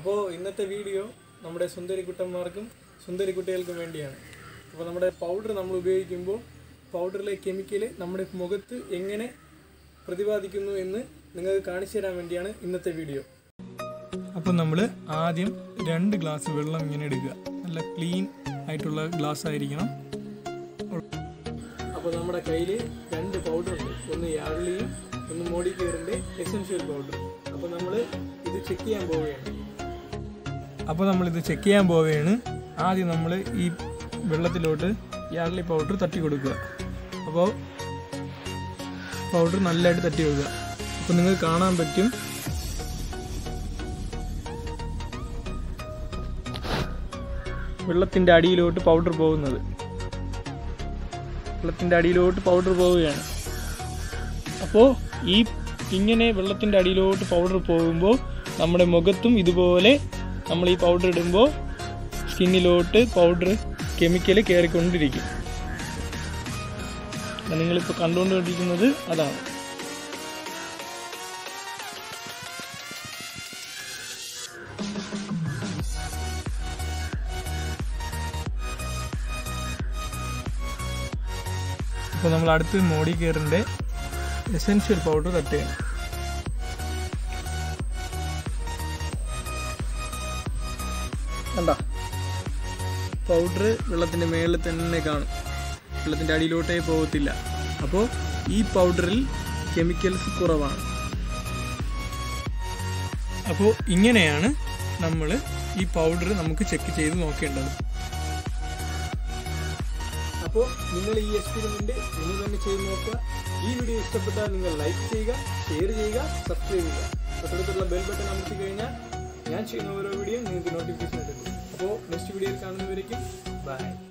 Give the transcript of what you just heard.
അപ്പോൾ ഇന്നത്തെ വീഡിയോ നമ്മുടെ സുന്ദരിക്കുട്ടന്മാർക്കും സുന്ദരിക്കുട്ടികൾക്കും വേണ്ടിയാണ് അപ്പോൾ നമ്മുടെ പൗഡർ നമ്മൾ ഉപയോഗിക്കുമ്പോൾ പൗഡറിലെ കെമിക്കൽ നമ്മുടെ മുഖത്ത് എങ്ങനെ പ്രതിപാദിക്കുന്നു എന്ന് നിങ്ങൾക്ക് കാണിച്ചു തരാൻ വേണ്ടിയാണ് ഇന്നത്തെ വീഡിയോ അപ്പോൾ നമ്മൾ ആദ്യം രണ്ട് ഗ്ലാസ് വെള്ളം ഇങ്ങനെ എടുക്കുക നല്ല ക്ലീൻ ആയിട്ടുള്ള ഗ്ലാസ് ആയിരിക്കണം അപ്പോൾ നമ്മുടെ കയ്യിൽ രണ്ട് പൗഡർ ഉണ്ട് ഒന്ന് യാർലിയും ഒന്ന് മോഡി കെയറിൻ്റെ എസെൻഷ്യൽ പൗഡർ അപ്പോൾ നമ്മൾ ഇത് ചെക്ക് ചെയ്യാൻ പോവുകയാണ് അപ്പോൾ നമ്മളിത് ചെക്ക് ചെയ്യാൻ പോവുകയാണ് ആദ്യം നമ്മൾ ഈ വെള്ളത്തിലോട്ട് യാർലി പൗഡർ തട്ടി കൊടുക്കുക അപ്പോൾ പൗഡർ നല്ലതായിട്ട് തട്ടി കൊടുക്കുക അപ്പോൾ നിങ്ങൾക്ക് കാണാൻ പറ്റും വെള്ളത്തിൻ്റെ അടിയിലോട്ട് പൗഡർ പോകുന്നത് വെള്ളത്തിൻ്റെ അടിയിലോട്ട് പൗഡർ പോവുകയാണ് അപ്പോൾ ഈ ഇങ്ങനെ വെള്ളത്തിൻ്റെ അടിയിലോട്ട് പൗഡർ പോകുമ്പോൾ നമ്മുടെ മുഖത്തും ഇതുപോലെ നമ്മൾ ഈ പൗഡർ ഇടുമ്പോൾ സ്കിന്നിലോട്ട് പൗഡർ കെമിക്കൽ കയറിക്കൊണ്ടിരിക്കും അപ്പോൾ നിങ്ങളിപ്പോൾ കണ്ടുകൊണ്ടിരിക്കുന്നത് അതാണ് അപ്പോൾ നമ്മൾ അടുത്ത് മോഡി കെയറിൻ്റെ എസെൻഷ്യൽ പൗഡർ തട്ടുകയാണ് കണ്ട പൗഡർ വെള്ളത്തിൻ്റെ മേളിൽ തന്നെ കാണും വെള്ളത്തിൻ്റെ അടിയിലോട്ടേ പോകത്തില്ല അപ്പോൾ ഈ പൗഡറിൽ കെമിക്കൽസ് കുറവാണ് അപ്പോൾ ഇങ്ങനെയാണ് നമ്മൾ ഈ പൗഡർ നമുക്ക് ചെക്ക് ചെയ്ത് നോക്കേണ്ടത് അപ്പോൾ നിങ്ങൾ ഈ എക്സ്പെരിമെന്റ് നിങ്ങൾ തന്നെ ചെയ്ത് നോക്കുക ഈ വീഡിയോ ഇഷ്ടപ്പെട്ടാൽ നിങ്ങൾ ലൈക്ക് ചെയ്യുക ഷെയർ ചെയ്യുക സബ്സ്ക്രൈബ് ചെയ്യുക തൊട്ടടുത്തുള്ള ബെൽ ബട്ടൺ അമർത്തി കഴിഞ്ഞാൽ ഞാൻ ചെയ്യുന്ന ഓരോ വീഡിയോ നിങ്ങൾക്ക് നോട്ടിഫിക്കേഷൻ എത്തും അപ്പോൾ നെക്സ്റ്റ് വീഡിയോയിൽ കാണുന്നവരേക്കും ബൈ